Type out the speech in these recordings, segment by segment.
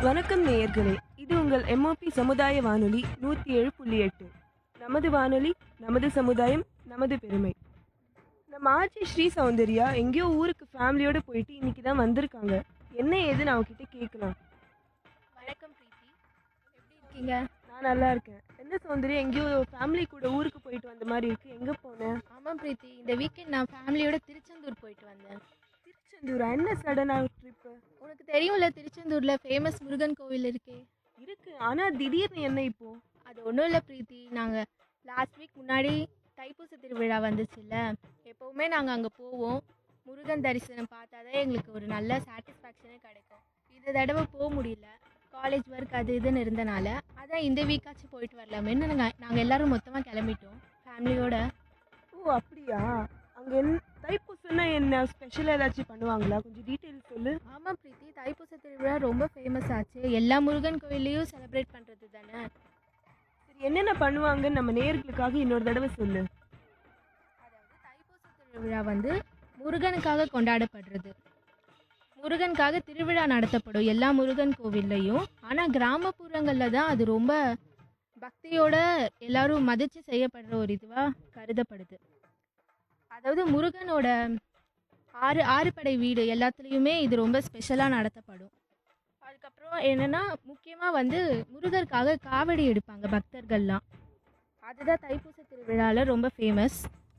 வணக்கம் நேயர்களே இது உங்கள் எம்ஓபி சமுதாய வானொலி நூற்றி ஏழு புள்ளி எட்டு நமது வானொலி நமது சமுதாயம் நமது பெருமை நம்ம ஆட்சி ஸ்ரீ சௌந்தர்யா எங்கேயோ ஊருக்கு ஃபேமிலியோட போயிட்டு இன்னைக்கு தான் வந்திருக்காங்க என்ன ஏதுன்னு அவகிட்ட கேட்கலாம் வணக்கம் பிரீத்தி எப்படி இருக்கீங்க நான் நல்லா இருக்கேன் என்ன சௌந்தர்யா எங்கேயோ ஃபேமிலி கூட ஊருக்கு போயிட்டு வந்த மாதிரி இருக்கு எங்கே போனேன் ஆமாம் பிரீத்தி இந்த வீக்கெண்ட் நான் ஃபேமிலியோட திருச்செந்தூர் போயிட்டு வந்தேன் திருச்செந்தூரா என்ன சடனாக ட்ரிப்பு உனக்கு தெரியும்ல திருச்செந்தூரில் ஃபேமஸ் முருகன் கோவில் இருக்கே இருக்கு ஆனால் திடீர்னு என்ன இப்போ அது ஒன்றும் இல்லை பிரீத்தி நாங்கள் லாஸ்ட் வீக் முன்னாடி தைப்பூச திருவிழா வந்துச்சுல்ல எப்போவுமே நாங்கள் அங்கே போவோம் முருகன் தரிசனம் பார்த்தா தான் எங்களுக்கு ஒரு நல்ல சாட்டிஸ்ஃபேக்ஷனே கிடைக்கும் இந்த தடவை போக முடியல காலேஜ் ஒர்க் அது இதுன்னு இருந்தனால அதான் இந்த வீக்காச்சும் போயிட்டு வரலாமேன்னு நாங்கள் நாங்கள் எல்லோரும் மொத்தமாக கிளம்பிட்டோம் ஃபேமிலியோட ஓ அப்படியா அங்கே என் தைப்பூசம்னா என்ன ஸ்பெஷலாக ஏதாச்சும் பண்ணுவாங்களா கொஞ்சம் டீட்டெயில் சொல்லு ஆமாம் பிரீத்தி தைப்பூச திருவிழா ரொம்ப ஃபேமஸ் ஆச்சு எல்லா முருகன் கோயில்லையும் செலிப்ரேட் பண்ணுறது தானே சரி என்னென்ன பண்ணுவாங்கன்னு நம்ம நேயர்களுக்காக இன்னொரு தடவை சொல்லு அதாவது தைப்பூச திருவிழா வந்து முருகனுக்காக கொண்டாடப்படுறது முருகனுக்காக திருவிழா நடத்தப்படும் எல்லா முருகன் கோவில்லையும் ஆனால் கிராமப்புறங்களில் தான் அது ரொம்ப பக்தியோட எல்லாரும் மதித்து செய்யப்படுற ஒரு இதுவாக கருதப்படுது அதாவது முருகனோட ஆறு ஆறுபடை வீடு எல்லாத்துலேயுமே இது ரொம்ப ஸ்பெஷலாக நடத்தப்படும் அதுக்கப்புறம் என்னென்னா முக்கியமாக வந்து முருகருக்காக காவடி எடுப்பாங்க பக்தர்கள்லாம் அதுதான் தைப்பூச திருவிழாவில் ரொம்ப ஃபேமஸ்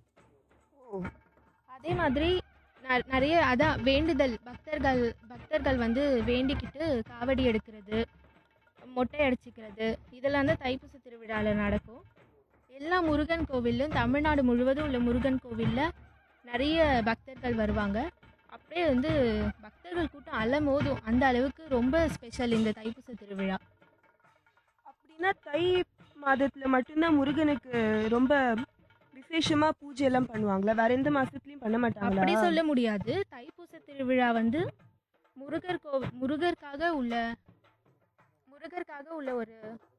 ஓ அதே மாதிரி ந- நிறைய அதான் வேண்டுதல் பக்தர்கள் பக்தர்கள் வந்து வேண்டிக்கிட்டு காவடி எடுக்கிறது மொட்டை அடிச்சுக்கிறது இதெல்லாம் தான் தைப்பூச திருவிழாவில் நடக்கும் எல்லா முருகன் கோவிலும் தமிழ்நாடு முழுவதும் உள்ள முருகன் கோவிலில் நிறைய பக்தர்கள் வருவாங்க அப்படியே வந்து பக்தர்கள் கூட்டம் அலமோதும் அந்த அளவுக்கு ரொம்ப ஸ்பெஷல் இந்த தைப்பூச திருவிழா அப்படின்னா தை மாதத்துல மட்டும்தான் முருகனுக்கு ரொம்ப விசேஷமா பூஜை எல்லாம் பண்ணுவாங்களா வேற எந்த மாசத்துலயும் பண்ண மாட்டாங்களா அப்படி சொல்ல முடியாது தைப்பூச திருவிழா வந்து முருகர் கோ முருகருக்காக உள்ள முருகருக்காக உள்ள ஒரு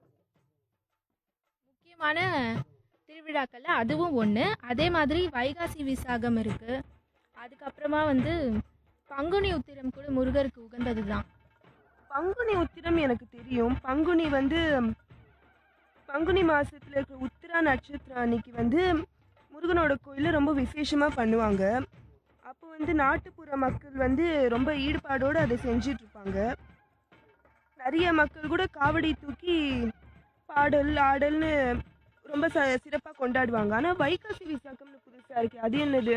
முக்கியமான திருவிழாக்கள்ல அதுவும் ஒன்று அதே மாதிரி வைகாசி விசாகம் இருக்கு அதுக்கப்புறமா வந்து பங்குனி உத்திரம் கூட முருகருக்கு உகந்தது தான் பங்குனி உத்திரம் எனக்கு தெரியும் பங்குனி வந்து பங்குனி மாசத்துல இருக்கிற உத்திரா நட்சத்திரம் அன்னைக்கு வந்து முருகனோட கோயில்ல ரொம்ப விசேஷமா பண்ணுவாங்க அப்போ வந்து நாட்டுப்புற மக்கள் வந்து ரொம்ப ஈடுபாடோடு அதை செஞ்சிட்டு இருப்பாங்க நிறைய மக்கள் கூட காவடி தூக்கி பாடல் ஆடல்னு ரொம்ப ச சிறப்பாக கொண்டாடுவாங்க ஆனால் வைகாசி விசாகம்னு புதுசாக இருக்கு அது என்னது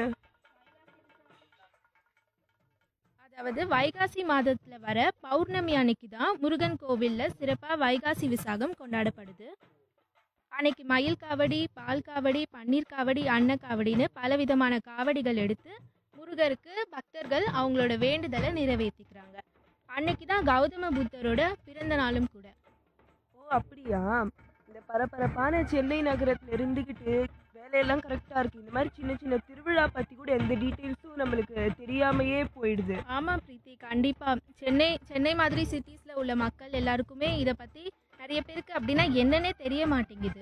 அதாவது வைகாசி மாதத்தில் வர பௌர்ணமி அன்னைக்கு தான் முருகன் கோவிலில் சிறப்பாக வைகாசி விசாகம் கொண்டாடப்படுது அன்னைக்கு மயில் காவடி பால் காவடி பன்னீர் காவடி அன்ன காவடின்னு பலவிதமான காவடிகள் எடுத்து முருகருக்கு பக்தர்கள் அவங்களோட வேண்டுதலை நிறைவேற்றிக்கிறாங்க அன்னைக்கு தான் கௌதம புத்தரோட பிறந்த நாளும் கூட ஓ அப்படியா இந்த பரபரப்பான சென்னை நகரத்துல இருந்துக்கிட்டு வேலையெல்லாம் கரெக்டாக இருக்கு இந்த மாதிரி சின்ன சின்ன திருவிழா பற்றி கூட எந்த டீட்டெயில்ஸும் நம்மளுக்கு தெரியாமையே போயிடுது ஆமாம் பிரீத்தி கண்டிப்பாக சென்னை சென்னை மாதிரி சிட்டிஸில் உள்ள மக்கள் எல்லாருக்குமே இதை பற்றி நிறைய பேருக்கு அப்படின்னா என்னன்னே தெரிய மாட்டேங்குது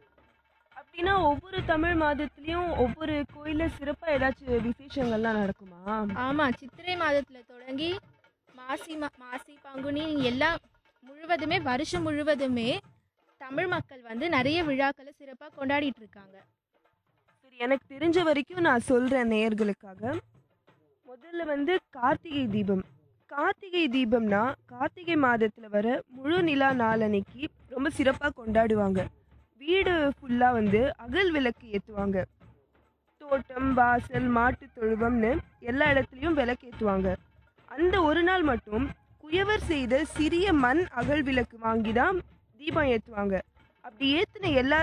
அப்படின்னா ஒவ்வொரு தமிழ் மாதத்துலேயும் ஒவ்வொரு கோயிலில் சிறப்பாக ஏதாச்சும் விசேஷங்கள்லாம் நடக்குமா ஆமாம் சித்திரை மாதத்தில் தொடங்கி மாசி மா மாசி பங்குனி எல்லாம் முழுவதுமே வருஷம் முழுவதுமே தமிழ் மக்கள் வந்து நிறைய விழாக்களை சிறப்பாக கொண்டாடிட்டு இருக்காங்க சரி எனக்கு தெரிஞ்ச வரைக்கும் நான் சொல்கிறேன் நேயர்களுக்காக முதல்ல வந்து கார்த்திகை தீபம் கார்த்திகை தீபம்னா கார்த்திகை மாதத்தில் வர முழு நிலா நாள் அன்னைக்கு ரொம்ப சிறப்பாக கொண்டாடுவாங்க வீடு ஃபுல்லாக வந்து அகல் விளக்கு ஏற்றுவாங்க தோட்டம் வாசல் மாட்டு தொழுவம்னு எல்லா இடத்துலையும் விளக்கு ஏற்றுவாங்க அந்த ஒரு நாள் மட்டும் குயவர் செய்த சிறிய மண் அகல் விளக்கு வாங்கி தான் தீபம் ஏற்றுவாங்க அப்படி ஏற்றின எல்லா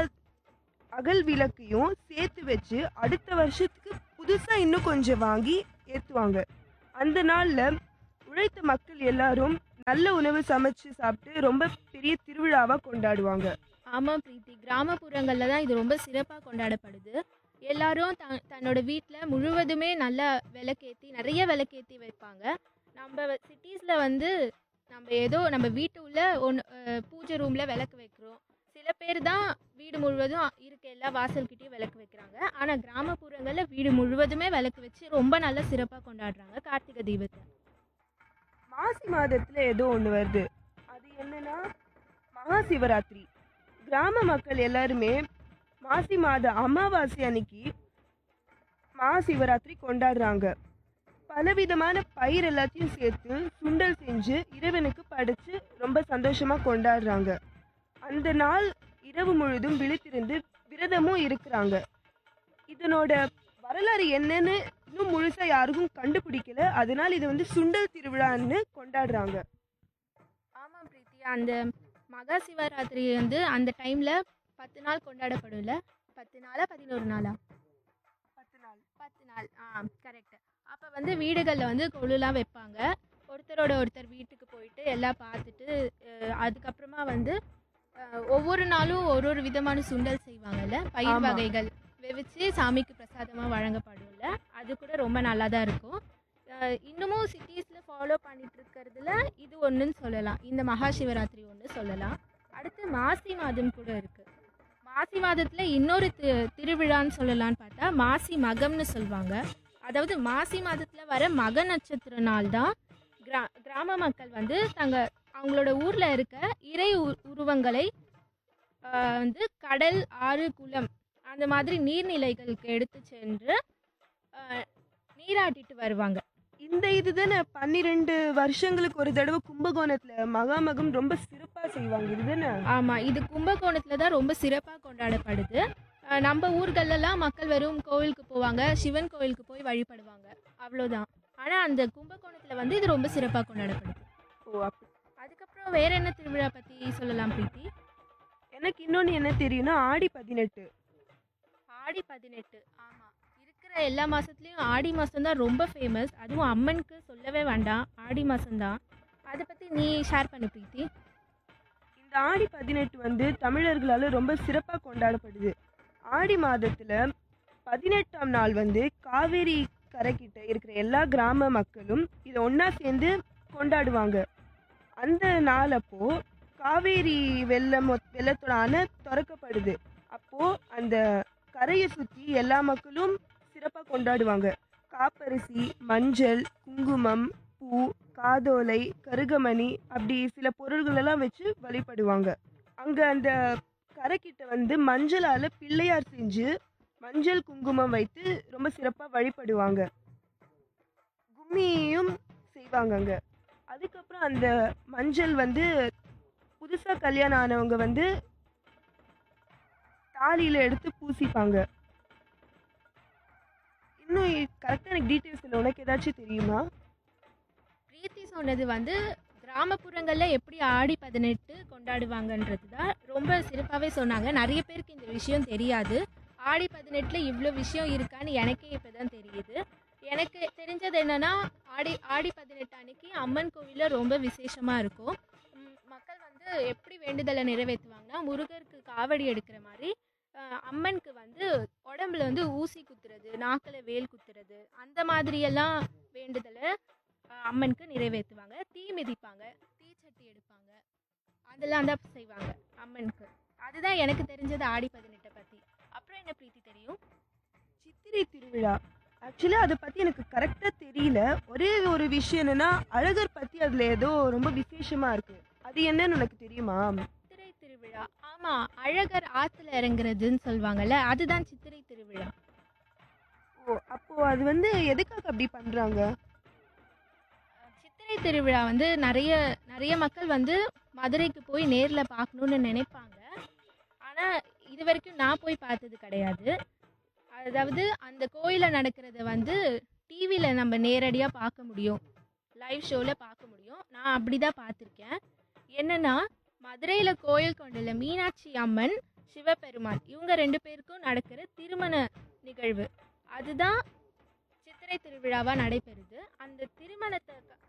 அகல் விளக்கையும் சேர்த்து வச்சு அடுத்த வருஷத்துக்கு புதுசாக இன்னும் கொஞ்சம் வாங்கி ஏற்றுவாங்க அந்த நாளில் உழைத்த மக்கள் எல்லாரும் நல்ல உணவு சமைச்சு சாப்பிட்டு ரொம்ப பெரிய திருவிழாவாக கொண்டாடுவாங்க ஆமாம் பிரீத்தி கிராமப்புறங்களில் தான் இது ரொம்ப சிறப்பாக கொண்டாடப்படுது எல்லாரும் த தன்னோட வீட்டில் முழுவதுமே நல்லா விளக்கேற்றி நிறைய விளக்கேற்றி வைப்பாங்க நம்ம சிட்டிஸில் வந்து நம்ம ஏதோ நம்ம வீட்டு உள்ள ஒன்று பூஜை ரூமில் விளக்கு வைக்கிறோம் சில பேர் தான் வீடு முழுவதும் இருக்க எல்லா வாசல்கிட்டயும் விளக்கு வைக்கிறாங்க ஆனால் கிராமப்புறங்களில் வீடு முழுவதுமே விளக்கு வச்சு ரொம்ப நல்ல சிறப்பாக கொண்டாடுறாங்க கார்த்திகை தீபத்தை மாசி மாதத்தில் ஏதோ ஒன்று வருது என்னன்னா மகா சிவராத்திரி கிராம மக்கள் எல்லாருமே மாசி மாத அமாவாசை அன்னைக்கு மகா சிவராத்திரி கொண்டாடுறாங்க பலவிதமான பயிர் எல்லாத்தையும் சேர்த்து சுண்டல் செஞ்சு இறைவனுக்கு படைச்சு ரொம்ப சந்தோஷமா கொண்டாடுறாங்க அந்த நாள் இரவு முழுதும் விழித்திருந்து விரதமும் இருக்கிறாங்க இதனோட வரலாறு என்னன்னு இன்னும் முழுசா யாருக்கும் கண்டுபிடிக்கல அதனால இது வந்து சுண்டல் திருவிழான்னு கொண்டாடுறாங்க ஆமாம் பிரீத்தி அந்த மகா சிவராத்திரி வந்து அந்த டைமில் பத்து நாள் கொண்டாடப்படும்ல பத்து நாளா பதினோரு நாளா பத்து நாள் பத்து நாள் ஆ கரெக்ட் அப்போ வந்து வீடுகளில் வந்து கொழுலாம் வைப்பாங்க ஒருத்தரோட ஒருத்தர் வீட்டுக்கு போயிட்டு எல்லாம் பார்த்துட்டு அஹ், அதுக்கப்புறமா வந்து அஹ், ஒவ்வொரு நாளும் ஒரு ஒரு விதமான சுண்டல் செய்வாங்கல்ல பயிர் ஆமா. வகைகள் வெவிச்சு சாமிக்கு பிரசாதமாக வழங்கப்படும்ல அது கூட ரொம்ப நல்லா தான் இருக்கும் அஹ், இன்னமும் சிட்டிஸில் ஃபாலோ பண்ணிட்டு இருக்கிறதுல இது ஒன்றுன்னு சொல்லலாம் இந்த மகா சிவராத்திரி ஒன்று சொல்லலாம் அடுத்து மாசி மாதம் கூட இருக்குது மாசி மாதத்தில் இன்னொரு தி திருவிழான்னு சொல்லலாம்னு பார்த்தா மாசி மகம்னு சொல்லுவாங்க அதாவது மாசி மாதத்தில் வர மக நட்சத்திர நாள் தான் கிரா கிராம மக்கள் வந்து தங்க அவங்களோட ஊரில் இருக்க இறை உ- உருவங்களை ஆஹ், வந்து கடல் ஆறு குளம் அந்த மாதிரி நீர்நிலைகளுக்கு எடுத்து சென்று ஆஹ், நீராட்டிட்டு வருவாங்க இந்த இதுதானே பன்னிரெண்டு வருஷங்களுக்கு ஒரு தடவை கும்பகோணத்துல மகாமகம் ரொம்ப சிறப்பா செய்வாங்க இதுதானே ஆமாம் இது கும்பகோணத்தில் தான் ரொம்ப சிறப்பாக கொண்டாடப்படுது ஆஹ், நம்ம ஊர்களெல்லாம் மக்கள் வெறும் கோவிலுக்கு போவாங்க சிவன் கோவிலுக்கு போய் வழிபடுவாங்க அவ்வளோதான் ஆனால் அந்த கும்பகோணத்தில் வந்து இது ரொம்ப சிறப்பாக கொண்டாடப்படுது ஓ அப்படி அதுக்கப்புறம் வேற என்ன திருவிழா பற்றி சொல்லலாம் பிரீத்தி எனக்கு இன்னொன்னு என்ன தெரியும்னா ஆடி பதினெட்டு ஆடி பதினெட்டு ஆமாம் இருக்கிற எல்லா மாதத்துலேயும் ஆடி மாதம் தான் ரொம்ப ஃபேமஸ் அதுவும் அம்மனுக்கு சொல்லவே வேண்டாம் ஆடி மாதம்தான் அதை பற்றி நீ ஷேர் பண்ணு பிரீத்தி இந்த ஆடி பதினெட்டு வந்து தமிழர்களால ரொம்ப சிறப்பா கொண்டாடப்படுது ஆடி மாதத்துல பதினெட்டாம் நாள் வந்து காவேரி கரைக்கிட்ட இருக்கிற எல்லா கிராம மக்களும் இதை ஒண்ணா சேர்ந்து கொண்டாடுவாங்க அந்த நாள் அப்போ காவேரி வெள்ளம் மொத்- வெள்ளத்தோட அணை திறக்கப்படுது அப்போ அந்த கரையை சுத்தி எல்லா மக்களும் சிறப்பா கொண்டாடுவாங்க காப்பரிசி மஞ்சள் குங்குமம் பூ காதோலை கருகமணி அப்படி சில பொருள்கள் எல்லாம் வச்சு வழிபடுவாங்க அங்க அந்த கரைக்கிட்ட வந்து மஞ்சளால பிள்ளையார் செஞ்சு மஞ்சள் குங்குமம் வைத்து ரொம்ப சிறப்பா வழிபடுவாங்க கும்மியும் செய்வாங்க அங்க அதுக்கப்புறம் அந்த மஞ்சள் வந்து புதுசா கல்யாணம் ஆனவங்க வந்து தாலியில எடுத்து பூசிப்பாங்க இன்னும் கரெக்டாக எனக்கு டீட்டெயில்ஸ் இல்லை உனக்கு ஏதாச்சும் தெரியுமா பிரீத்தி சொன்னது வந்து கிராமப்புறங்களில் எப்படி ஆடி பதினெட்டு கொண்டாடுவாங்கன்றது தான் ரொம்ப சிறப்பாகவே சொன்னாங்க நிறைய பேருக்கு இந்த விஷயம் தெரியாது ஆடி பதினெட்டில் இவ்வளோ விஷயம் இருக்கான்னு எனக்கே இப்போ தான் தெரியுது எனக்கு தெரிஞ்சது என்னன்னா ஆடி ஆடி பதினெட்டு அன்னைக்கு அம்மன் கோவிலில் ரொம்ப விசேஷமாக இருக்கும் ம், மக்கள் வந்து எப்படி வேண்டுதலை நிறைவேற்றுவாங்கன்னா முருகருக்கு காவடி எடுக்கிற மாதிரி அஹ், அம்மனுக்கு வந்து உடம்புல வந்து ஊசி குத்துறது நாக்கில் வேல் குத்துறது அந்த மாதிரியெல்லாம் வேண்டுதலை அஹ் அம்மனுக்கு நிறைவேற்றுவாங்க தீ மிதிப்பாங்க தீச்சட்டி எடுப்பாங்க அதெல்லாம் தான் செய்வாங்க அம்மனுக்கு அதுதான் எனக்கு தெரிஞ்சது ஆடி பதினெட்டை பற்றி அப்புறம் என்ன பிரீத்தி தெரியும் சித்திரை திருவிழா ஆக்சுவலி அதை பற்றி எனக்கு கரெக்டாக தெரியல ஒரே ஒரு விஷயம் என்னன்னா அழகர் பற்றி அதில் ஏதோ ரொம்ப விசேஷமாக இருக்கு அது என்னன்னு உனக்கு தெரியுமா சித்திரை திருவிழா ஆமாம் அழகர் ஆற்றுல இறங்குறதுன்னு சொல்லுவாங்கல்ல அதுதான் சித்திரை திருவிழா ஓ அப்போ அது வந்து எதுக்காக அப்படி பண்ணுறாங்க அஹ் சித்திரை திருவிழா வந்து நிறைய நிறைய மக்கள் வந்து மதுரைக்கு போய் நேரில் பார்க்கணுன்னு நினைப்பாங்க ஆனால் இது வரைக்கும் நான் போய் பார்த்தது கிடையாது அதாவது அந்த கோயிலில் நடக்கிறத வந்து டிவியில் நம்ம நேரடியாக பார்க்க முடியும் லைவ் ஷோவில் பார்க்க முடியும் நான் அப்படி தான் பார்த்துருக்கேன் என்னென்னா மதுரையில் கோயில் கொண்டுள்ள மீனாட்சி அம்மன் சிவபெருமான் இவங்க ரெண்டு பேருக்கும் நடக்கிற திருமண நிகழ்வு அதுதான் சித்திரை திருவிழாவாக நடைபெறுது அந்த திருமணத்தை